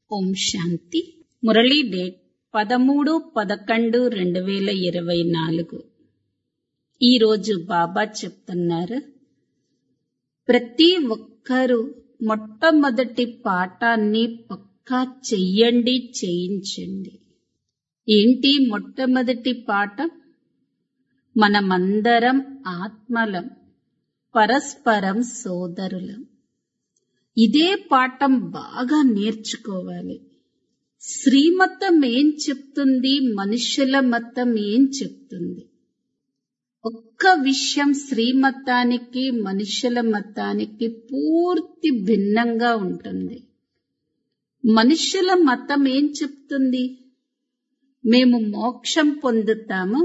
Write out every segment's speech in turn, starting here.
ఓం శాంతి Murali date పదమూడు పదకొండు రెండు వేల ఇరవై నాలుగు ఈరోజు బాబా చెప్తున్నారు ప్రతి ఒక్కరూ మొట్టమొదటి పాఠాన్ని పక్కా చెయ్యండి చేయించండి ఏంటి మొట్టమొదటి పాఠం మనమందరం ఆత్మలం పరస్పరం సోదరులం ఇదే పాఠం బాగా నేర్చుకోవాలి శ్రీమతం ఏం చెప్తుంది మనుషుల మతం ఏం చెప్తుంది ఒక్క విషయం శ్రీమతానికి మనుషుల మతానికి పూర్తి భిన్నంగా ఉంటుంది మనుషుల మతం ఏం చెప్తుంది మేము మోక్షం పొందుతాము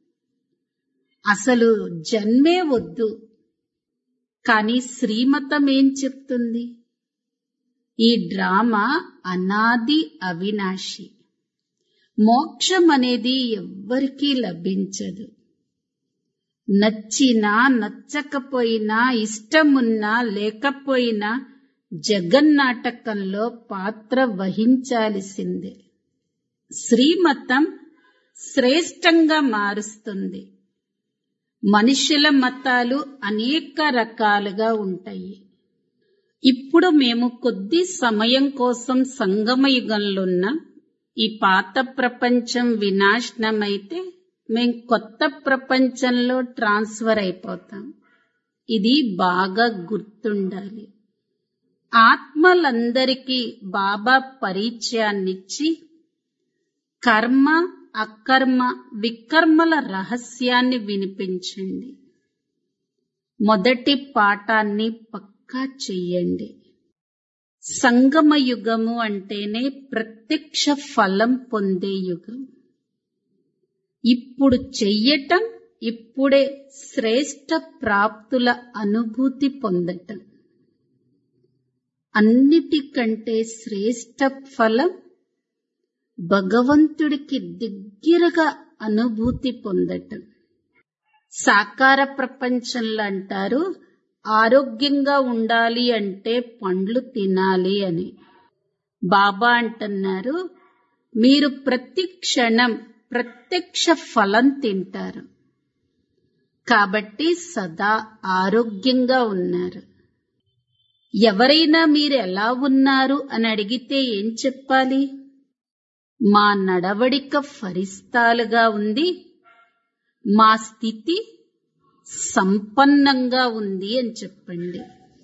అసలు జన్మే వద్దు కానీ శ్రీమతం ఏం చెప్తుంది ఈ డ్రామా అనాది అవినాశి మోక్షం అనేది ఎవ్వరికీ లభించదు నచ్చినా నచ్చకపోయినా ఇష్టమున్నా లేకపోయినా జగన్నాటకంలో పాత్ర వహించాల్సిందే శ్రీమతం శ్రేష్టంగా మారుస్తుంది మనుషుల మతాలు అనేక రకాలుగా ఉంటాయి ఇప్పుడు మేము కొద్ది సమయం కోసం సంగమయుగంలో ఉన్నాం ఈ పాత ప్రపంచం వినాశనమైతే మేం కొత్త ప్రపంచంలో ట్రాన్స్ఫర్ అయిపోతాం ఇది బాగా గుర్తుండాలి ఆత్మలందరికీ బాబా పరిచయాన్నిచ్చి కర్మ అకర్మ వికర్మల రహస్యాన్ని వినిపించండి మొదటి పాఠాన్ని పక్కా చెయ్యండి సంగమ యుగము అంటేనే ప్రత్యక్ష ఫలం పొందే యుగం ఇప్పుడు చెయ్యటం ఇప్పుడే శ్రేష్ట ప్రాప్తుల అనుభూతి పొందటం అన్నిటికంటే శ్రేష్ట ఫలం భగవంతుడికి దగ్గరగా అనుభూతి పొందటం సాకార ప్రపంచంలో అంటారు ఆరోగ్యంగా ఉండాలి అంటే పండ్లు తినాలి అని బాబా అంటున్నారు మీరు ప్రతి క్షణం ప్రత్యక్ష ఫలం తింటారు కాబట్టి సదా ఆరోగ్యంగా ఉన్నారు ఎవరైనా మీరు ఎలా ఉన్నారు అని అడిగితే ఏం చెప్పాలి మా నడవడిక ఫరిస్తాలుగా ఉంది మా స్థితి సంపన్నంగా ఉంది అని చెప్పండి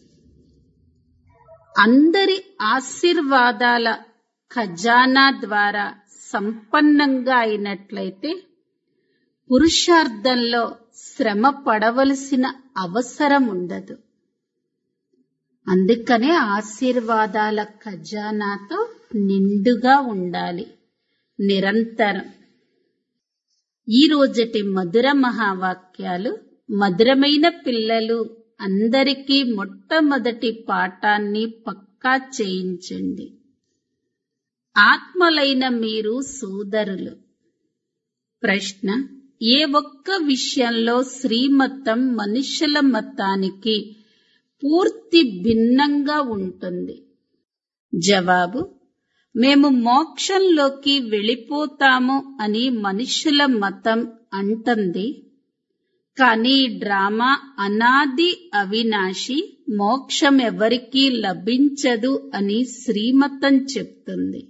అందరి ఆశీర్వాదాల ఖజానా ద్వారా సంపన్నంగా అయినట్లయితే పురుషార్థంలో శ్రమ పడవలసిన అవసరం ఉండదు అందుకనే ఆశీర్వాదాల ఖజానాతో నిండుగా ఉండాలి నిరంతరం ఈ రోజటి మధుర మహావాక్యాలు మధురమైన పిల్లలు అందరికీ మొట్టమొదటి పాఠాన్ని పక్కా చేయించండి ఆత్మలైన మీరు సోదరులు ప్రశ్న ఏ ఒక్క విషయంలో శ్రీమతం మనుషుల మతానికి పూర్తి భిన్నంగా ఉంటుంది జవాబు మేము మోక్షంలోకి వెళ్ళిపోతాము అని మనుషుల మతం అంటుంది కానీ డ్రామా అనాది అవినాశి మోక్షం ఎవరికీ లభించదు అని శ్రీమతం చెప్తుంది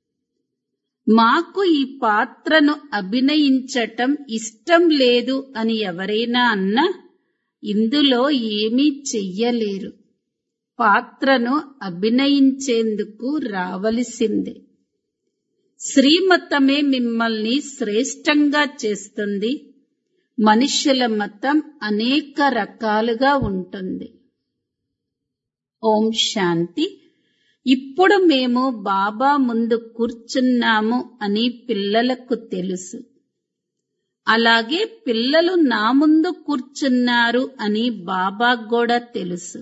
మాకు ఈ పాత్రను అభినయించటం ఇష్టం లేదు అని ఎవరైనా అన్నా ఇందులో ఏమీ చెయ్యలేరు పాత్రను అభినయించేందుకు రావలసిందే శ్రీమతమే మిమ్మల్ని శ్రేష్టంగా చేస్తుంది మనుష్యుల మతం అనేక రకాలుగా ఉంటుంది ఓం శాంతి ఇప్పుడు మేము బాబా ముందు కూర్చున్నాము అని పిల్లలకు తెలుసు అలాగే పిల్లలు నా ముందు కూర్చున్నారు అని బాబా కూడా తెలుసు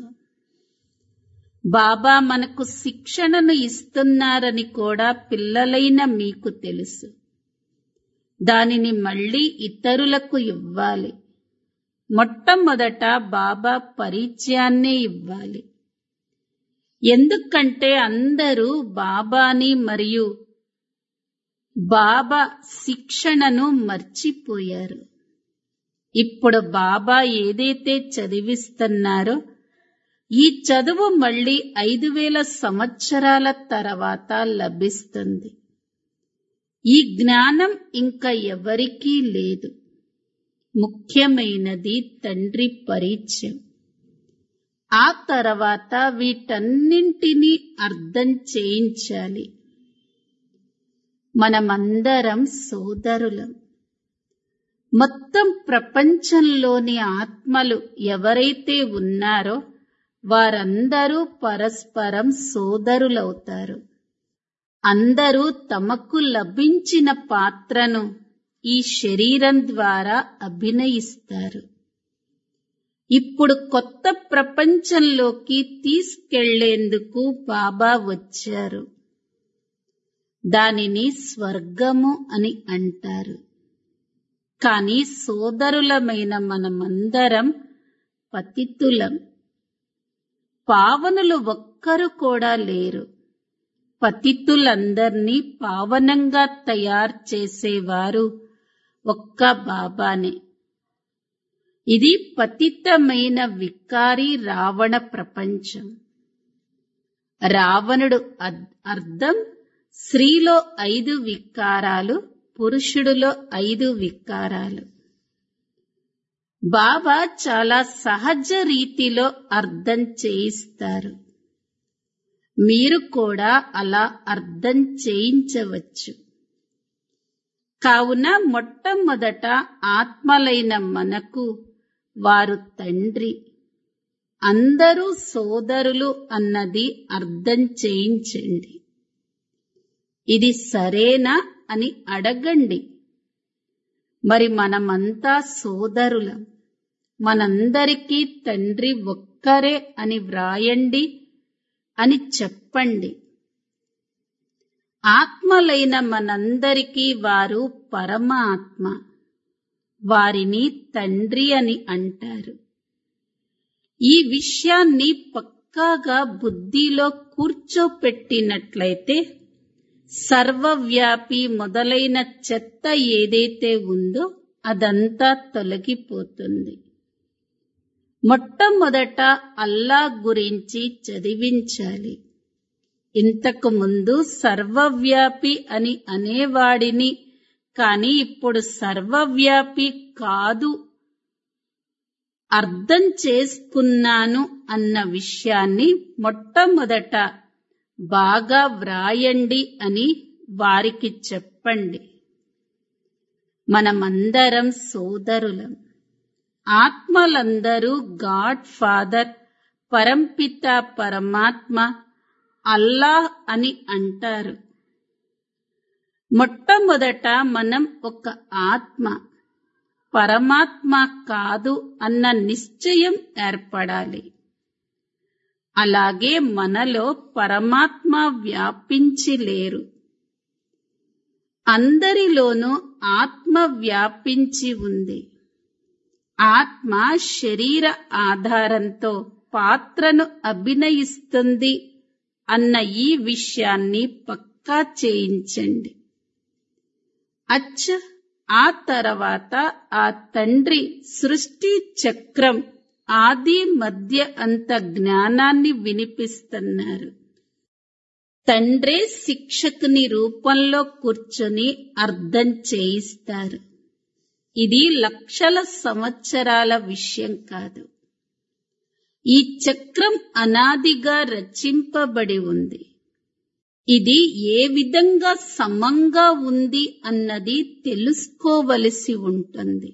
బాబా మనకు శిక్షణను ఇస్తున్నారని కూడా పిల్లలైన మీకు తెలుసు దానిని మళ్ళీ ఇతరులకు ఇవ్వాలి మొట్టమొదట బాబా పరిచయాన్నే ఇవ్వాలి ఎందుకంటే అందరూ బాబాని మరియు బాబా శిక్షణను మర్చిపోయారు ఇప్పుడు బాబా ఏదైతే చదివిస్తున్నారో ఈ చదువు మళ్ళీ ఐదు వేల సంవత్సరాల తర్వాత లభిస్తుంది ఈ జ్ఞానం ఇంకా ఎవరికీ లేదు ముఖ్యమైనది తండ్రి పరిచయం ఆ తర్వాత వీటన్నింటినీ అర్థం చేయించాలి మనమందరం సోదరులం మొత్తం ప్రపంచంలోని ఆత్మలు ఎవరైతే ఉన్నారో వారందరూ పరస్పరం సోదరులవుతారు అందరూ తమకు లభించిన పాత్రను ఈ శరీరం ద్వారా అభినయిస్తారు ఇప్పుడు కొత్త ప్రపంచంలోకి తీసుకెళ్లేందుకు బాబా వచ్చారు దానిని స్వర్గము అని అంటారు కాని సోదరులమైన మనమందరం పతితులం పావనులు ఒక్కరు కూడా లేరు పతితులందర్నీ పావనంగా తయారు చేసేవారు ఒక్క బాబానే ఇది పతితమైన వికారి రావణ ప్రపంచం రావణుడు అర్థం స్త్రీలో ఐదు వికారాలు పురుషుడిలో ఐదు వికారాలు బాబా చాలా సహజ రీతిలో అర్థం చేయిస్తారు మీరు కూడా అలా అర్థం చేయించవచ్చు కావున మొట్టమొదట ఆత్మలైన మనకు వారు తండ్రి అందరూ సోదరులు అన్నది అర్థం చేయించండి ఇది సరేనా అని అడగండి మరి మనమంతా సోదరులం మనందరికీ తండ్రి ఒక్కరే అని వ్రాయండి అని చెప్పండి ఆత్మలైన మనందరికీ వారు పరమ ఆత్మ వారిని తండ్రి అని అంటారు ఈ విషయాన్ని పక్కాగా బుద్ధిలో కూర్చోపెట్టినట్లయితే సర్వవ్యాపి మొదలైన చెత్త ఏదైతే ఉందో అదంతా తొలగిపోతుంది మొట్టమొదట అల్లా గురించి చదివించాలి ఇంతకు ముందు సర్వవ్యాపి అని అనేవాడిని కాని ఇప్పుడు సర్వవ్యాపి కాదు అర్థం చేసుకున్నాను అన్న విషయాన్ని మొట్టమొదట బాగా వ్రాయండి అని వారికి చెప్పండి మనమందరం సోదరులం ఆత్మలందరూ గాడ్ ఫాదర్ పరంపిత పరమాత్మ అల్లాహ్ అని అంటారు మొట్టమొదట మనం ఒక ఆత్మ పరమాత్మ కాదు అన్న నిశ్చయం ఏర్పడాలి అలాగే మనలో పరమాత్మ వ్యాపించి లేరు అందరిలోనూ ఆత్మ వ్యాపించి ఉంది ఆత్మ శరీర ఆధారంతో పాత్రను అభినయిస్తుంది అన్న ఈ విషయాన్ని పక్కా చేయించండి అచ్చ ఆ తర్వాత ఆ తండ్రి సృష్టి చక్రం ఆది మధ్య అంత జ్ఞానాన్ని వినిపిస్తున్నారు తండ్రే శిక్షకుని రూపంలో కూర్చొని అర్థం చేయిస్తారు ఇది లక్షల సంవత్సరాల విషయం కాదు ఈ చక్రం అనాదిగా రచింపబడి ఉంది ఇది ఏ విధంగా సమంగా ఉంది అన్నది తెలుసుకోవలసి ఉంటుంది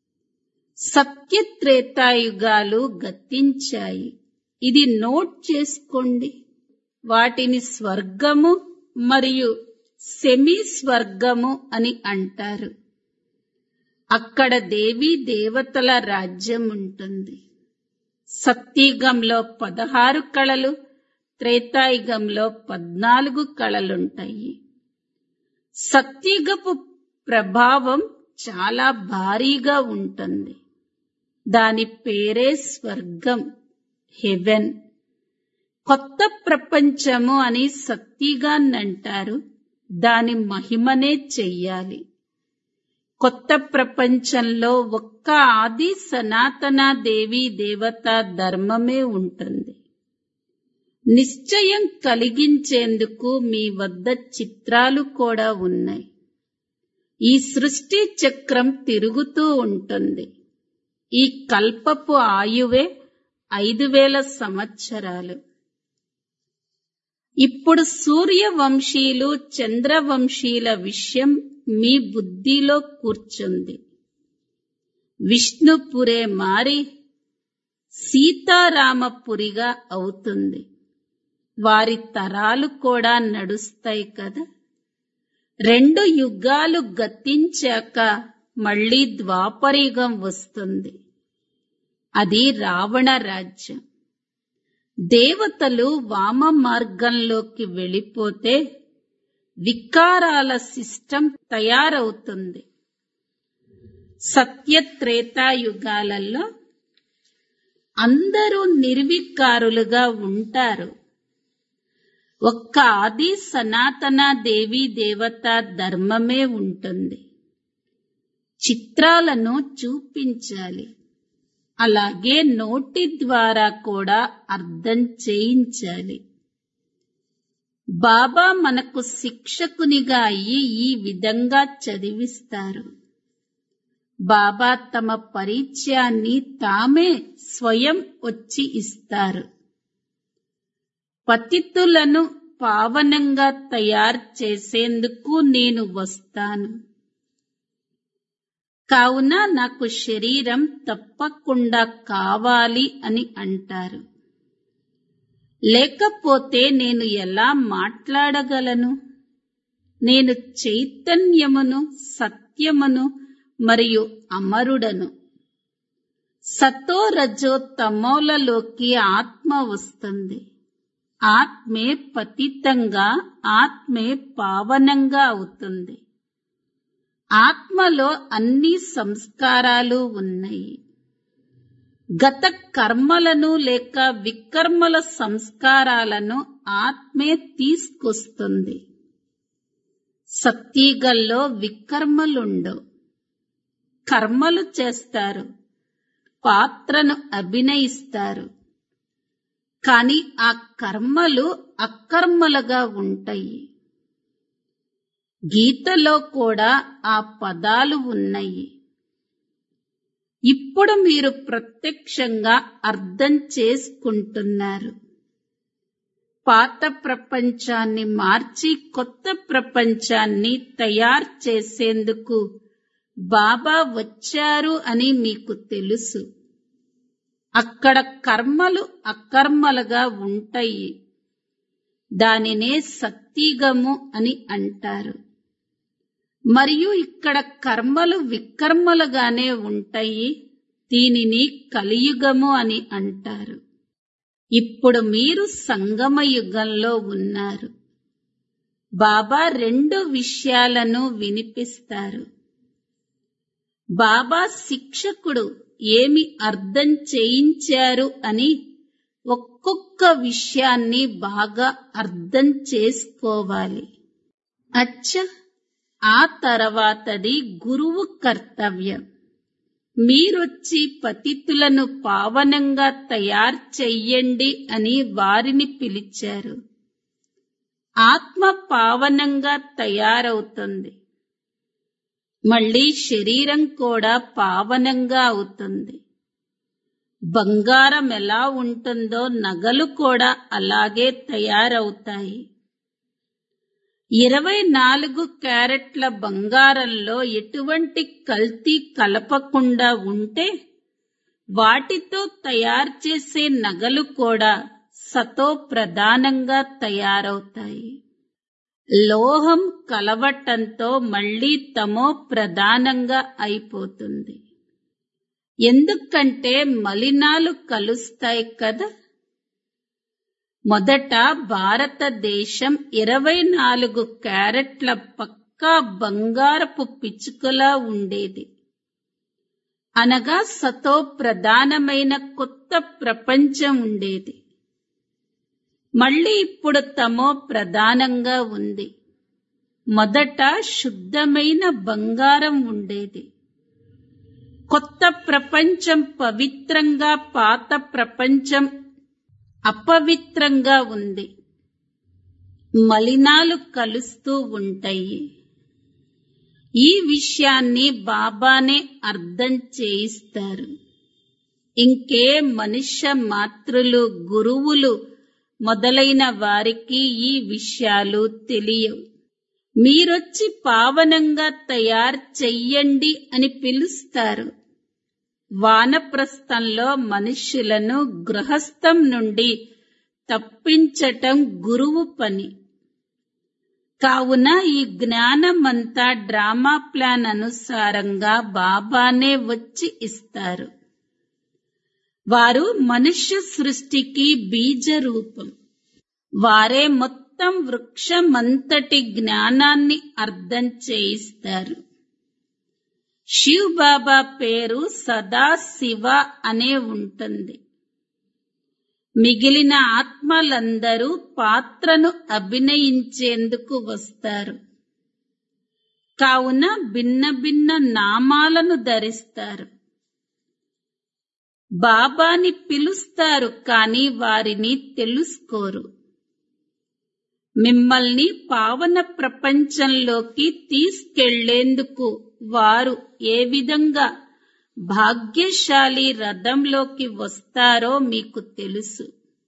సత్యత్రేతాయుగాలు గతించాయి ఇది నోట్ చేసుకోండి వాటిని స్వర్గము మరియు సెమీ స్వర్గము అని అంటారు అక్కడ దేవీ దేవతల రాజ్యం ఉంటుంది సత్యయుగంలో పదహారు కళలు త్రేతాయుగంలో పద్నాలుగు కళలుంటాయి సత్యయుగపు ప్రభావం చాలా భారీగా ఉంటుంది దాని పేరే స్వర్గం హెవెన్ కొత్త ప్రపంచము అని సత్తిగాన్నంటారు దాని మహిమనే చెయ్యాలి కొత్త ప్రపంచంలో ఒక్క ఆది సనాతన దేవి దేవత ధర్మమే ఉంటుంది నిశ్చయం కలిగించేందుకు మీ వద్ద చిత్రాలు కూడా ఉన్నాయి ఈ సృష్టి చక్రం తిరుగుతూ ఉంటుంది ఈ కల్పపు ఆయువే ఐదు వేల సంవత్సరాలు ఇప్పుడు సూర్యవంశీయులు చంద్రవంశీయుల విషయం మీ బుద్ధిలో కూర్చుంది విష్ణుపురే మారి సీతారామపురిగా అవుతుంది వారి తరాలు కూడా నడుస్తాయి కదా రెండు యుగాలు గతించాక మళ్ళీ ద్వాపరయుగం వస్తుంది అది రావణ రాజ్యం దేవతలు వామ మార్గంలోకి వెళ్ళిపోతే వికారాల సిస్టమ్ తయారవుతుంది సత్యత్రేతాయుగాలలో అందరూ నిర్వికారులుగా ఉంటారు ఒక్క ఆది సనాతన దేవి దేవత ధర్మమే ఉంటుంది చిత్రాలను చూపించాలి అలాగే నోటి ద్వారా కూడా అర్థం చేయించాలి బాబా మనకు శిక్షకునిగా అయ్యి ఈ విధంగా చదివిస్తారు బాబా తమ పరిచయాన్ని తామే స్వయం వచ్చి ఇస్తారు పతితులను పావనంగా తయారు చేసేందుకు నేను వస్తాను కావున నాకు శరీరం తప్పకుండా కావాలి అని అంటారు లేకపోతే నేను ఎలా మాట్లాడగలను నేను చైతన్యమును సత్యమును మరియు అమరుడను సతో రజో తమోలలోకి ఆత్మ వస్తుంది ఆత్మే పతితంగా ఆత్మే పావనంగా అవుతుంది ఆత్మలో అన్ని సంస్కారాలు ఉన్నాయి గత కర్మలను లేక వికర్మల సంస్కారాలను ఆత్మే తీసుకొస్తుంది సత్యగల్లో వికర్మలుండవు కర్మలు చేస్తారు పాత్రను అభినయిస్తారు కాని ఆ కర్మలు అకర్మలుగా ఉంటాయి గీతలో కూడా ఆ పదాలు ఉన్నాయి ఇప్పుడు మీరు ప్రత్యక్షంగా అర్థం చేసుకుంటున్నారు పాత ప్రపంచాన్ని మార్చి కొత్త ప్రపంచాన్ని తయారు చేసేందుకు బాబా వచ్చారు అని మీకు తెలుసు అక్కడ కర్మలు అకర్మలుగా ఉంటాయి దానినే సత్తిగము అని అంటారు మరియు ఇక్కడ కర్మలు వికర్మలుగానే ఉంటాయి దీనిని కలియుగము అని అంటారు ఇప్పుడు మీరు సంగమ యుగంలో ఉన్నారు బాబా రెండు విషయాలను వినిపిస్తారు బాబా శిక్షకుడు ఏమి అర్థం చేయించారు అని ఒక్కొక్క విషయాన్ని బాగా అర్థం చేసుకోవాలి అచ్చ ఆ తర్వాతది గురువు కర్తవ్యం మీరొచ్చి పతితులను పావనంగా తయారు చెయ్యండి అని వారిని పిలిచారు ఆత్మ పావనంగా తయారవుతుంది మళ్ళీ శరీరం కూడా పావనంగా అవుతుంది బంగారం ఎలా ఉంటుందో నగలు కూడా అలాగే తయారవుతాయి ఇరవై నాలుగు క్యారెట్ల బంగారంలో ఎటువంటి కల్తీ కలపకుండా ఉంటే వాటితో తయారు చేసే నగలు కూడా సతో ప్రధానంగా తయారవుతాయి లోహం కలవటంతో మళ్ళీ తమో ప్రధానంగా అయిపోతుంది ఎందుకంటే మలినాలు కలుస్తాయి కదా మొదట భారతదేశం ఇరవై నాలుగు క్యారెట్ల పక్కా బంగారపు పిచ్చుకలా ఉండేది అనగా సతో ప్రధానమైన కొత్త ప్రపంచం ఉండేది మళ్ళీ ఇప్పుడు తమో ప్రధానంగా ఉంది మొదట శుద్ధమైన బంగారం ఉండేది కొత్త ప్రపంచం పవిత్రంగా పాత ప్రపంచం అపవిత్రంగా ఉంది మలినాలు కలుస్తూ ఉంటాయి ఈ విషయాన్ని బాబానే అర్థం చేయిస్తారు ఇంకే మనుష్య మాతృలు గురువులు మొదలైన వారికి ఈ విషయాలు తెలియవు మీరొచ్చి పావనంగా తయారు చెయ్యండి అని పిలుస్తారు వానప్రస్థంలో మనుష్యులను గృహస్థం నుండి తప్పించటం గురువు పని కావున ఈ జ్ఞానమంతా డ్రామా ప్లాన్ అనుసారంగా బాబానే వచ్చి ఇస్తారు వారు మనుష్య సృష్టికి బీజ రూపం వారే మొత్తం వృక్షమంతటి జ్ఞానాన్ని అర్థం చేయిస్తారు శివ్ బాబా పేరు సదా శివ అనే ఉంటుంది మిగిలిన ఆత్మలందరూ పాత్రను అభినయించేందుకు వస్తారు కావున భిన్న భిన్న నామాలను ధరిస్తారు బాబాని పిలుస్తారు కాని వారిని తెలుసుకోరు మిమ్మల్ని పావన ప్రపంచంలోకి తీసుకెళ్లేందుకు వారు ఏ విధంగా భాగ్యశాలి రథంలోకి వస్తారో మీకు తెలుసు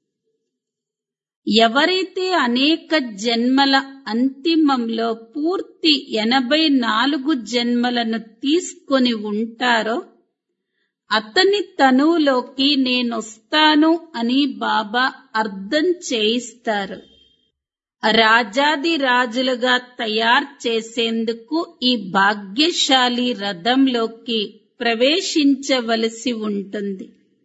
ఎవరైతే అనేక జన్మల అంతిమంలో పూర్తి ఎనభై నాలుగు జన్మలను తీసుకొని ఉంటారో అతని తనువులోకి నేనొస్తాను అని బాబా అర్థం చేయిస్తారు రాజాది రాజులుగా తయారు చేసేందుకు ఈ భాగ్యశాలి రథంలోకి ప్రవేశించవలసి ఉంటుంది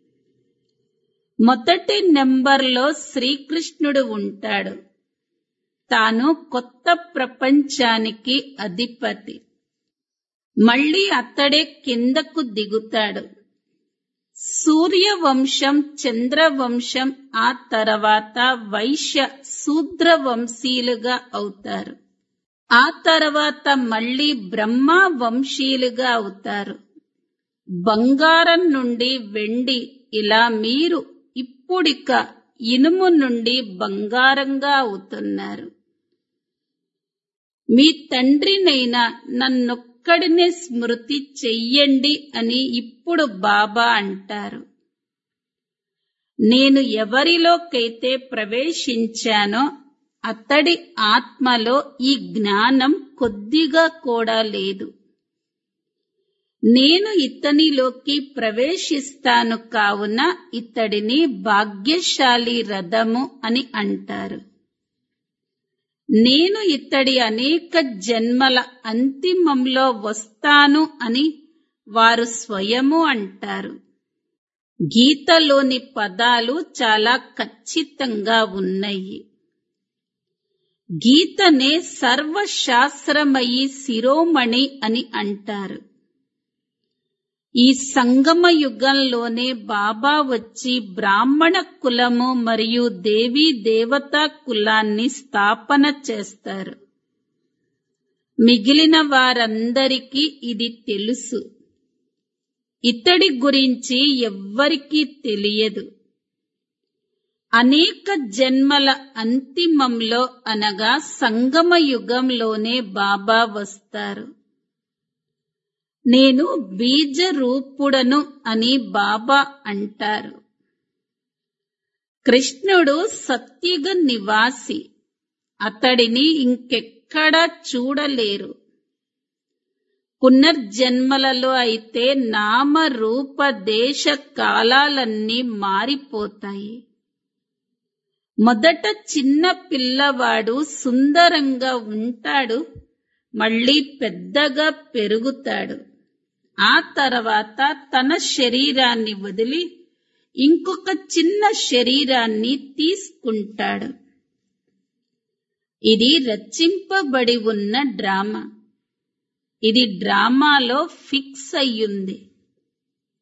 మొదటి నెంబర్లో శ్రీకృష్ణుడు ఉంటాడు తాను కొత్త ప్రపంచానికి అధిపతి మళ్ళీ అతడే కిందకు దిగుతాడు సూర్యవంశం చంద్రవంశం ఆ తర్వాత వైశ్య శూద్ర వంశీయులుగా అవుతారు ఆ తర్వాత మళ్ళీ బ్రహ్మ వంశీయులుగా అవుతారు బంగారం నుండి వెండి ఇలా మీరు ఇప్పుడిక ఇనుము నుండి బంగారంగా అవుతున్నారు మీ తండ్రినైనా నన్నొక్కడినే స్మృతి చెయ్యండి అని ఇప్పుడు బాబా అంటారు నేను ఎవరిలోకైతే ప్రవేశించానో అతడి ఆత్మలో ఈ జ్ఞానం కొద్దిగా కూడా లేదు నేను ఇతనిలోకి ప్రవేశిస్తాను కావున ఇతడిని భాగ్యశాలి రథము అని అంటారు నేను ఇతడి అనేక జన్మల అంతిమంలో వస్తాను అని వారు స్వయము అంటారు గీతలోని పదాలు చాలా ఖచ్చితంగా ఉన్నాయి గీతనే సర్వశాస్త్రమయి శిరోమణి అని అంటారు ఈ సంగమ యుగంలోనే బాబా వచ్చి బ్రాహ్మణ కులము మరియు దేవీ దేవతా కులాన్ని స్థాపన చేస్తారు మిగిలిన వారందరికీ ఇది తెలుసు ఇతడి గురించి ఎవ్వరికీ తెలియదు అనేక జన్మల అంతిమంలో అనగా సంగమ యుగంలోనే బాబా వస్తారు నేను బీజ రూపుడను అని బాబా అంటారు కృష్ణుడు సత్యుగ నివాసి అతడిని ఇంకెక్కడా చూడలేరు పునర్జన్మలలో అయితే నామ రూప దేశ కాలాలన్నీ మారిపోతాయి మొదట చిన్న పిల్లవాడు సుందరంగా ఉంటాడు మళ్ళీ పెద్దగా పెరుగుతాడు ఆ తర్వాత తన శరీరాన్ని వదిలి ఇంకొక చిన్న శరీరాన్ని తీసుకుంటాడు ఇది రచింపబడి ఉన్న డ్రామా ఇది డ్రామాలో ఫిక్స్ అయ్యుంది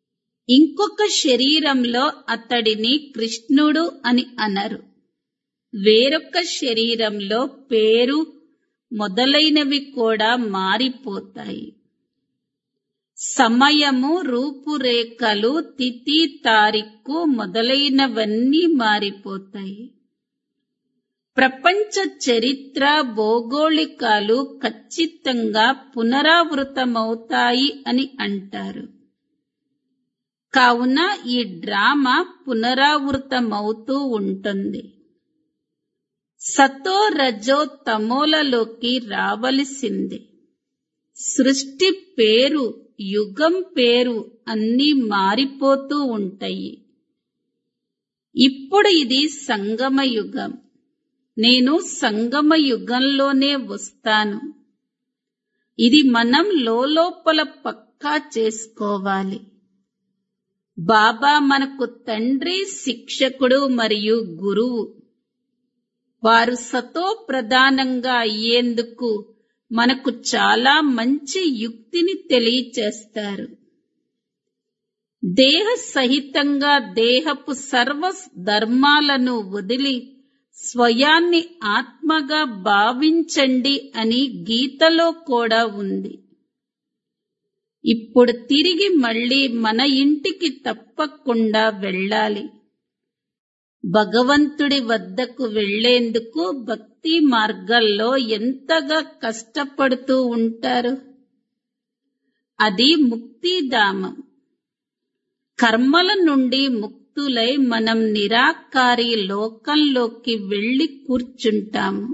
ఇంకొక శరీరంలో అతడిని కృష్ణుడు అని అనరు వేరొక శరీరంలో పేరు మొదలైనవి కూడా మారిపోతాయి సమయము రూపురేఖలు తిథి తారీఖు మొదలైనవన్నీ మారిపోతాయి ప్రపంచ చరిత్ర భౌగోళికాలు ఖచ్చితంగా పునరావృతమవుతాయి అని అంటారు కావున ఈ డ్రామా పునరావృతమవుతూ ఉంటుంది సతో రజో తమోలలోకి రావలసిందే సృష్టి పేరు యుగం పేరు అన్నీ మారిపోతూ ఉంటాయి ఇప్పుడు ఇది సంగమ యుగం నేను సంగమ యుగంలోనే వస్తాను ఇది మనం లోపల పక్కా చేసుకోవాలి బాబా మనకు తండ్రి శిక్షకుడు మరియు గురువు వారు సతో ప్రధానంగా అయ్యేందుకు మనకు చాలా మంచి యుక్తిని తెలియచేస్తారు దేహ సహితంగా దేహపు సర్వ ధర్మాలను వదిలి స్వయాన్ని ఆత్మగా భావించండి అని గీతలో కూడా ఉంది ఇప్పుడు తిరిగి మళ్ళీ మన ఇంటికి తప్పకుండా వెళ్ళాలి భగవంతుడి వద్దకు వెళ్లేందుకు భక్తి మార్గాల్లో ఎంతగా కష్టపడుతూ ఉంటారు అది ముక్తిధామం కర్మల నుండి ముక్తులై మనం నిరాకారి లోకంలోకి వెళ్లి కూర్చుంటాము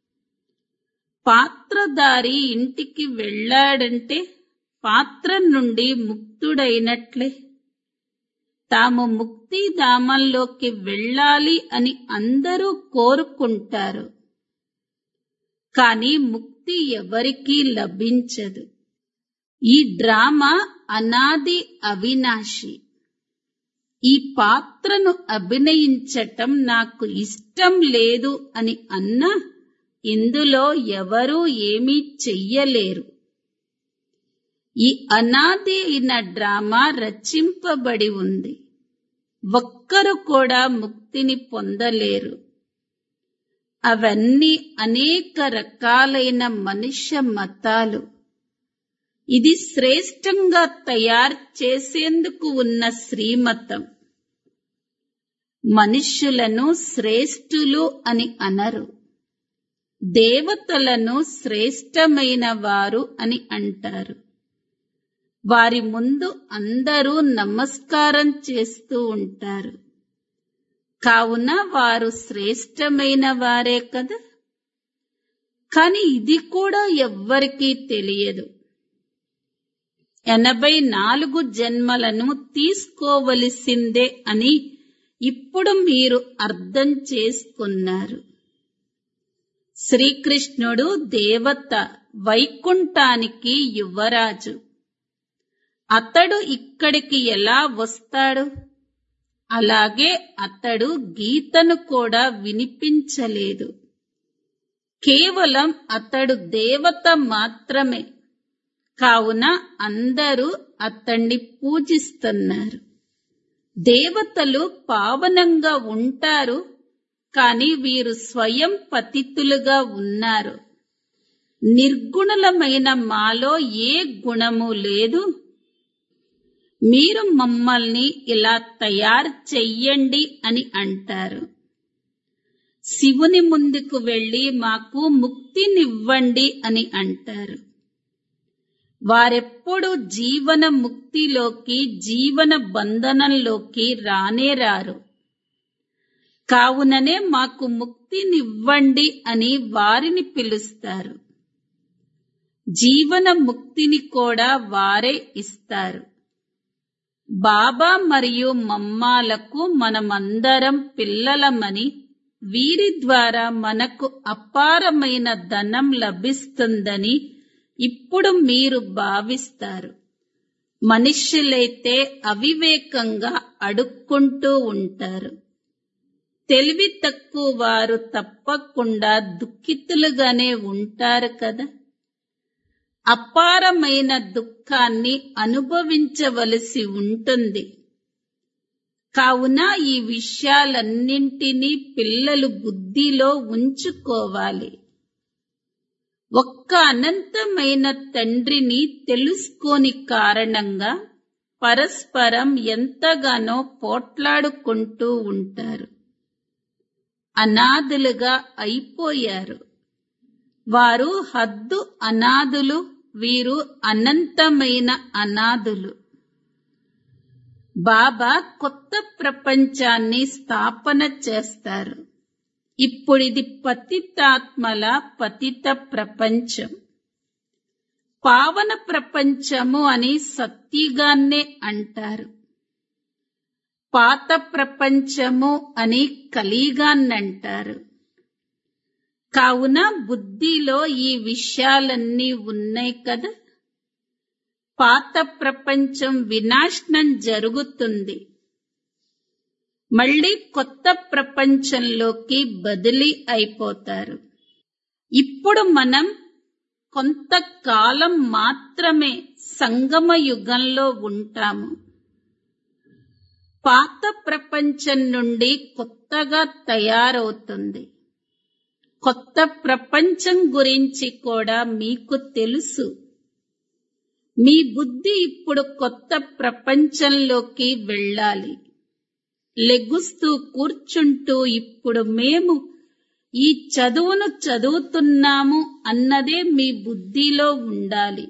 పాత్రధారి ఇంటికి వెళ్ళాడంటే పాత్ర నుండి ముక్తుడైనట్లే తాము ముక్తిధామంలోకి వెళ్ళాలి అని అందరూ కోరుకుంటారు కానీ ముక్తి ఎవరికీ లభించదు ఈ డ్రామా అనాది అవినాశి ఈ పాత్రను అభినయించటం నాకు ఇష్టం లేదు అని అన్నా ఇందులో ఎవరూ ఏమీ చెయ్యలేరు ఈ అనాది అయిన డ్రామా రచింపబడి ఉంది ఒక్కరు కూడా ముక్తిని పొందలేరు అవన్నీ అనేక రకాలైన మనుష్య మతాలు ఇది శ్రేష్టంగా తయారు చేసేందుకు ఉన్న శ్రీమతం మనుష్యులను శ్రేష్ఠులు అని అనరు దేవతలను శ్రేష్టమైన వారు అని అంటారు వారి ముందు అందరూ నమస్కారం చేస్తూ ఉంటారు కావున వారు శ్రేష్టమైన వారే కదా కాని ఇది కూడా ఎవ్వరికీ తెలియదు ఎనభై నాలుగు జన్మలను తీసుకోవలసిందే అని ఇప్పుడు మీరు అర్థం చేసుకున్నారు శ్రీకృష్ణుడు దేవత వైకుంఠానికి యువరాజు అతడు ఇక్కడికి ఎలా వస్తాడు అలాగే అతడు గీతను కూడా వినిపించలేదు కేవలం అతడు దేవత మాత్రమే కావున అందరూ అతన్ని పూజిస్తున్నారు దేవతలు పావనంగా ఉంటారు కాని వీరు స్వయం పతితులుగా ఉన్నారు నిర్గుణలమైన మాలో ఏ గుణము లేదు మీరు మమ్మల్ని ఇలా తయారు చెయ్యండి అని అంటారు శివుని ముందుకు వెళ్లి మాకు ముక్తినివ్వండి అని అంటారు వారెప్పుడు జీవన ముక్తిలోకి జీవన బంధనంలోకి రానే రారు కావుననే మాకు ముక్తినివ్వండి అని వారిని పిలుస్తారు జీవన ముక్తిని కూడా వారే ఇస్తారు బాబా మరియు మమ్మాలకు మనమందరం పిల్లలమని వీరి ద్వారా మనకు అపారమైన ధనం లభిస్తుందని ఇప్పుడు మీరు భావిస్తారు మనుష్యులైతే అవివేకంగా అడుక్కుంటూ ఉంటారు తెలివి తక్కువ వారు తప్పకుండా దుఃఖితులుగానే ఉంటారు కదా అపారమైన దుఃఖాన్ని అనుభవించవలసి ఉంటుంది కావున ఈ విషయాలన్నింటినీ పిల్లలు బుద్ధిలో ఉంచుకోవాలి ఒక్క అనంతమైన తండ్రిని తెలుసుకోని కారణంగా పరస్పరం ఎంతగానో పోట్లాడుకుంటూ ఉంటారు అనాథులుగా అయిపోయారు వారు హద్దు అనాథులు వీరు అనంతమైన అనాథులు బాబా కొత్త ప్రపంచాన్ని స్థాపన చేస్తారు ఇప్పుడిది పతితాత్మల పతిత ప్రపంచం పావన ప్రపంచము అని సత్తిగాన్నే అంటారు పాత ప్రపంచము అని కలిగాన్నంటారు కావున బుద్ధిలో ఈ విషయాలన్నీ ఉన్నాయి కదా పాత ప్రపంచం వినాశనం జరుగుతుంది మళ్ళీ కొత్త ప్రపంచంలోకి బదిలీ అయిపోతారు ఇప్పుడు మనం కొంతకాలం మాత్రమే సంగమ యుగంలో ఉంటాము పాత ప్రపంచం నుండి కొత్తగా తయారవుతుంది కొత్త ప్రపంచం గురించి కూడా మీకు తెలుసు మీ బుద్ధి ఇప్పుడు కొత్త ప్రపంచంలోకి వెళ్ళాలి లెగుస్తూ కూర్చుంటూ ఇప్పుడు మేము ఈ చదువును చదువుతున్నాము అన్నదే మీ బుద్ధిలో ఉండాలి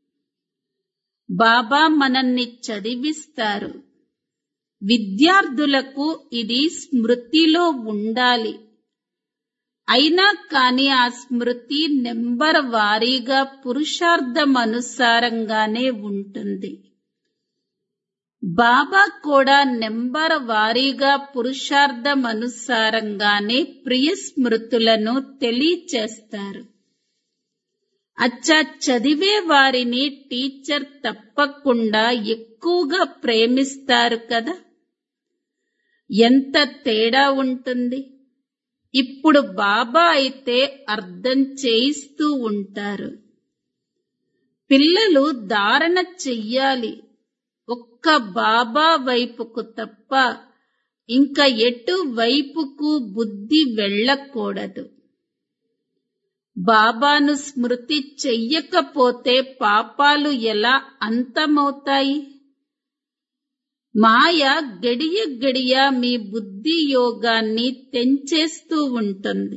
బాబా మనల్ని చదివిస్తారు విద్యార్థులకు ఇది స్మృతిలో ఉండాలి అయినా కాని ఆ స్మృతి నెంబర్ వారీగా పురుషార్థం అనుసారంగానే ఉంటుంది బాబా కూడా నెంబర్ వారీగా పురుషార్థం అనుసారంగానే ప్రియ స్మృతులను తెలియచేస్తారు అచ్చా చదివే వారిని టీచర్ తప్పకుండా ఎక్కువగా ప్రేమిస్తారు కదా ఎంత తేడా ఉంటుంది ఇప్పుడు బాబా అయితే అర్థం చేయిస్తూ ఉంటారు పిల్లలు ధారణ చెయ్యాలి ఒక్క బాబా వైపుకు తప్ప ఇంకా ఎటు వైపుకు బుద్ధి వెళ్ళకూడదు బాబాను స్మృతి చెయ్యకపోతే పాపాలు ఎలా అంతమవుతాయి మాయ గడియ గడియ మీ బుద్ధి యోగాన్ని తెంచేస్తూ ఉంటుంది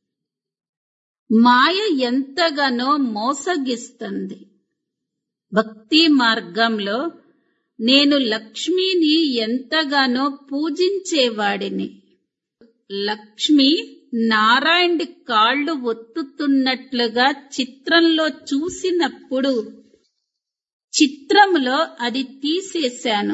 మాయ ఎంతగానో మోసగిస్తుంది భక్తి మార్గంలో నేను లక్ష్మిని ఎంతగానో పూజించేవాడిని లక్ష్మి నారాయణుడి కాళ్ళు ఒత్తుతున్నట్లుగా చిత్రంలో చూసినప్పుడు చిత్రంలో అది తీసేశాను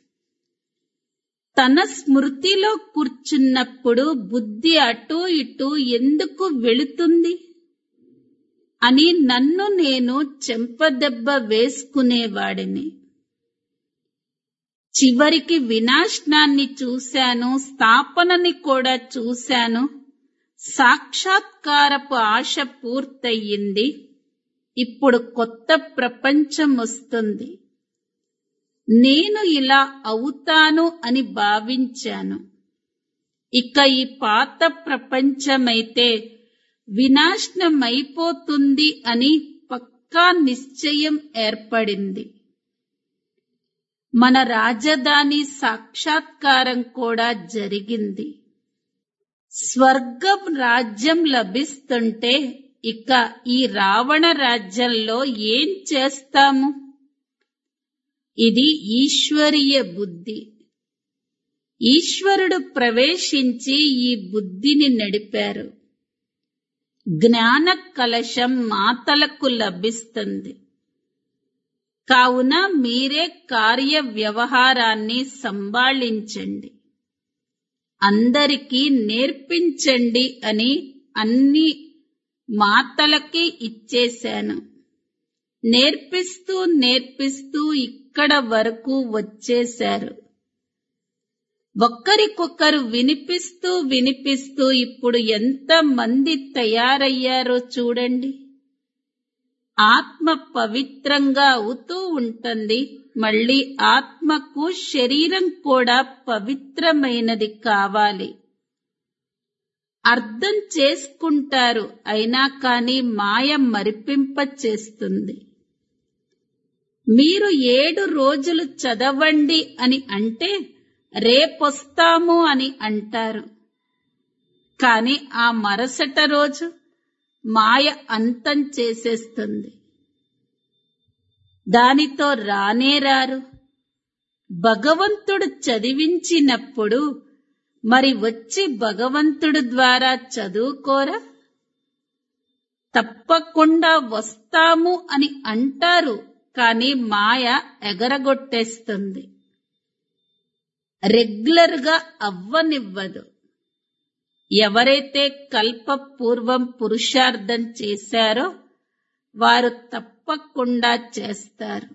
తన స్మృతిలో కూర్చున్నప్పుడు బుద్ధి అటూ ఇటూ ఎందుకు వెళుతుంది అని నన్ను నేను చెంపదెబ్బ వేసుకునేవాడిని చివరికి వినాశనాన్ని చూశాను స్థాపనని కూడా చూశాను సాక్షాత్కారపు ఆశ పూర్తయింది ఇప్పుడు కొత్త ప్రపంచం వస్తుంది నేను ఇలా అవుతాను అని భావించాను ఇక ఈ పాత ప్రపంచమైతే వినాశనమైపోతుంది అని పక్కా నిశ్చయం ఏర్పడింది మన రాజధాని సాక్షాత్కారం కూడా జరిగింది స్వర్గం రాజ్యం లభిస్తుంటే ఇక ఈ రావణ రాజ్యంలో ఏం చేస్తాము ఇది ఈశ్వరీయ బుద్ధి ఈశ్వరుడు ప్రవేశించి ఈ బుద్ధిని నడిపారు జ్ఞాన కలశం మాతలకు లభిస్తుంది కావున మీరే కార్య వ్యవహారాన్ని సంభాళించండి అందరికీ నేర్పించండి అని అన్ని మాతలకి ఇచ్చేశాను నేర్పిస్తూ నేర్పిస్తూ ఇక్కడ వరకు వచ్చేశారు ఒక్కరికొకరు వినిపిస్తూ వినిపిస్తూ ఇప్పుడు ఎంత మంది తయారయ్యారో చూడండి ఆత్మ పవిత్రంగా అవుతూ ఉంటుంది మళ్ళీ ఆత్మకు శరీరం కూడా పవిత్రమైనది కావాలి అర్థం చేసుకుంటారు అయినా కానీ మాయ మరిపింప చేస్తుంది మీరు ఏడు రోజులు చదవండి అని అంటే రేపొస్తాము అని అంటారు కాని ఆ మరుసట రోజు మాయ అంతం చేసేస్తుంది దానితో రానే రారు భగవంతుడు చదివించినప్పుడు మరి వచ్చి భగవంతుడు ద్వారా చదువుకోరా తప్పకుండా వస్తాము అని అంటారు కాని మాయ ఎగరగొట్టేస్తుంది రెగ్యులర్ గా అవ్వనివ్వదు ఎవరైతే కల్ప పూర్వం పురుషార్థం చేశారో వారు తప్పకుండా చేస్తారు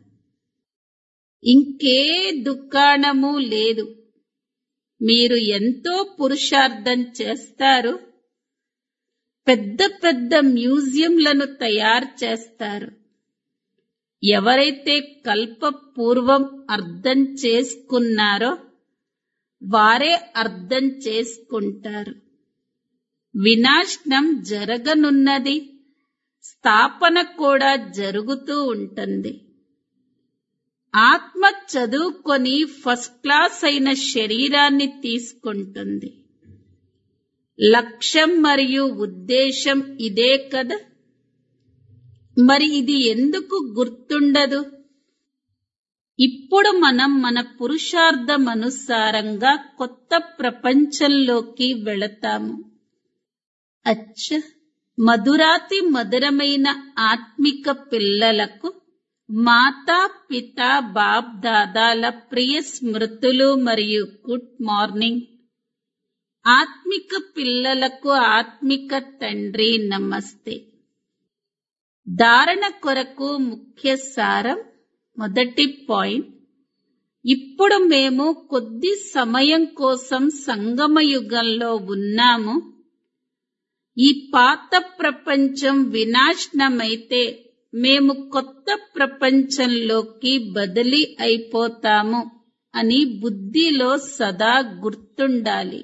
ఇంకే దుకాణము లేదు మీరు ఎంతో పురుషార్థం చేస్తారు పెద్ద పెద్ద మ్యూజియంలను తయారు చేస్తారు ఎవరైతే కల్ప పూర్వం అర్థం చేసుకున్నారో వారే అర్థం చేసుకుంటారు వినాశనం జరగనున్నది స్థాపన కూడా జరుగుతూ ఉంటుంది ఆత్మ చదువుకొని ఫస్ట్ క్లాస్ అయిన శరీరాన్ని తీసుకుంటుంది లక్ష్యం మరియు ఉద్దేశం ఇదే కదా మరి ఇది ఎందుకు గుర్తుండదు ఇప్పుడు మనం మన పురుషార్థం అనుసారంగా కొత్త ప్రపంచంలోకి వెళతాము అచ్చ మధురాతి మధురమైన ఆత్మిక పిల్లలకు మాతా పిత బాప్ దాదాల ప్రియ స్మృతులు మరియు గుడ్ మార్నింగ్ ఆత్మిక పిల్లలకు ఆత్మిక తండ్రి నమస్తే ధారణ కొరకు ముఖ్య సారం మొదటి పాయింట్ ఇప్పుడు మేము కొద్ది సమయం కోసం సంగమ యుగంలో ఉన్నాము ఈ పాత ప్రపంచం వినాశనమైతే మేము కొత్త ప్రపంచంలోకి బదిలీ అయిపోతాము అని బుద్ధిలో సదా గుర్తుండాలి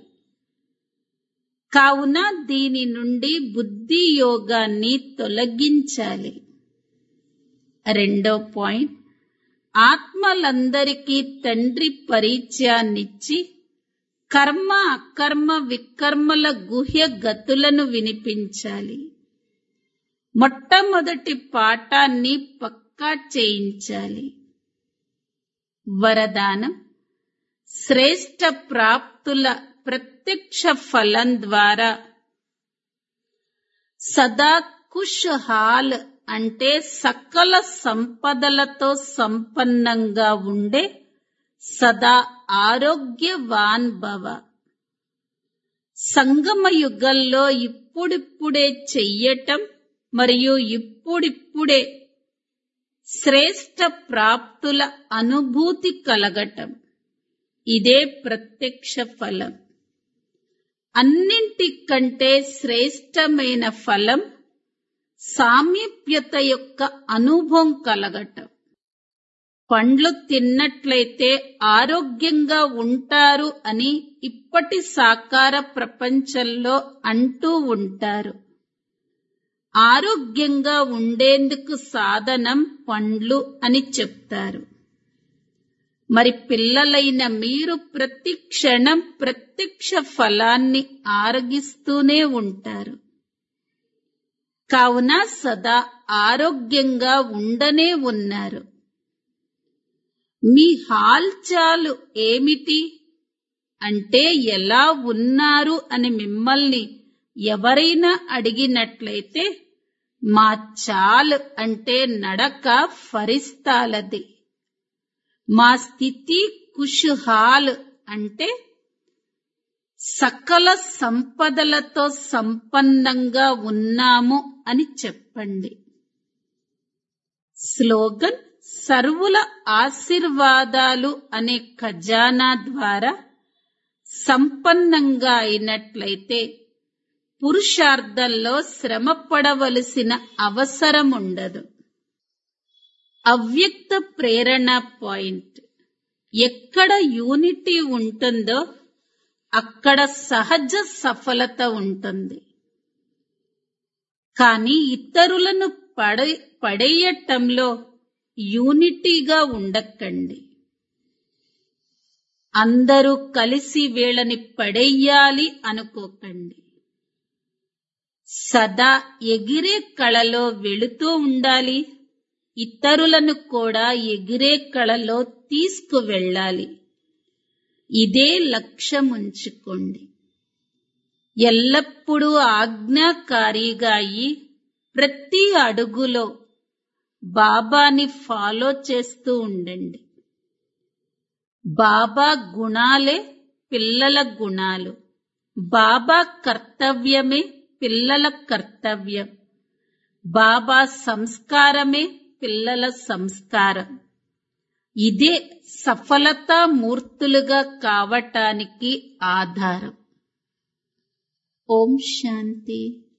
కావున దీని నుండి బుద్ధి యోగాన్ని తొలగించాలి రెండో పాయింట్ ఆత్మలందరికీ తండ్రి పరిచయాన్నిచ్చి కర్మ అకర్మ వికర్మల గుహ్య గతులను వినిపించాలి మొట్టమొదటి పాఠాన్ని పక్కా చేయించాలి వరదానం శ్రేష్ట ప్రాప్తుల ప్రత్యక్ష ఫలం ద్వారా సదా కుషహాల్ అంటే సకల సంపదలతో సంపన్నంగా ఉండే సదా ఆరోగ్యవాన్ భవ సంగమ యుగంలో ఇప్పుడిప్పుడే చెయ్యటం మరియు ఇప్పుడిప్పుడే శ్రేష్ట ప్రాప్తుల అనుభూతి కలగటం ఇదే ప్రత్యక్ష ఫలం అన్నింటికంటే శ్రేష్టమైన ఫలం సామీప్యత యొక్క అనుభవం కలగటం పండ్లు తిన్నట్లయితే ఆరోగ్యంగా ఉంటారు అని ఇప్పటి సాకార ప్రపంచంలో అంటూ ఉంటారు ఆరోగ్యంగా ఉండేందుకు సాధనం పండ్లు అని చెప్తారు మరి పిల్లలైన మీరు ప్రతి క్షణం ప్రత్యక్ష ఫలాన్ని ఆరగిస్తూనే ఉంటారు కావున సదా ఆరోగ్యంగా ఉండనే ఉన్నారు మీ హాల్చాలు ఏమిటి అంటే ఎలా ఉన్నారు అని మిమ్మల్ని ఎవరైనా అడిగినట్లయితే మా చాల్ అంటే నడక ఫరిస్తాలది మా స్థితి కుషుహాల్ అంటే సకల సంపదలతో సంపన్నంగా ఉన్నాము అని చెప్పండి స్లోగన్ సర్వుల ఆశీర్వాదాలు అనే ఖజానా ద్వారా సంపన్నంగా అయినట్లయితే పురుషార్థంలో శ్రమ పడవలసిన అవసరం ఉండదు అవ్యక్త ప్రేరణ పాయింట్ ఎక్కడ యూనిటీ ఉంటుందో అక్కడ సహజ సఫలత ఉంటుంది కానీ ఇతరులను పడే పడేయటంలో యూనిటీగా ఉండకండి అందరూ కలిసి వీళ్ళని పడేయాలి అనుకోకండి సదా ఎగిరే కళలో వెళుతూ ఉండాలి ఇతరులను కూడా ఎగిరే కళలో తీసుకువెళ్ళాలి ఇదే లక్ష్యం ఉంచుకోండి ఎల్లప్పుడూ ఆజ్ఞాకారిగా అయి ప్రతి అడుగులో బాబాని ఫాలో చేస్తూ ఉండండి బాబా గుణాలే పిల్లల గుణాలు బాబా కర్తవ్యమే పిల్లల కర్తవ్యం బాబా సంస్కారమే పిల్లల సంస్కారం ఇదే సఫలతా మూర్తులుగా కావటానికి ఆధారం ఓం శాంతి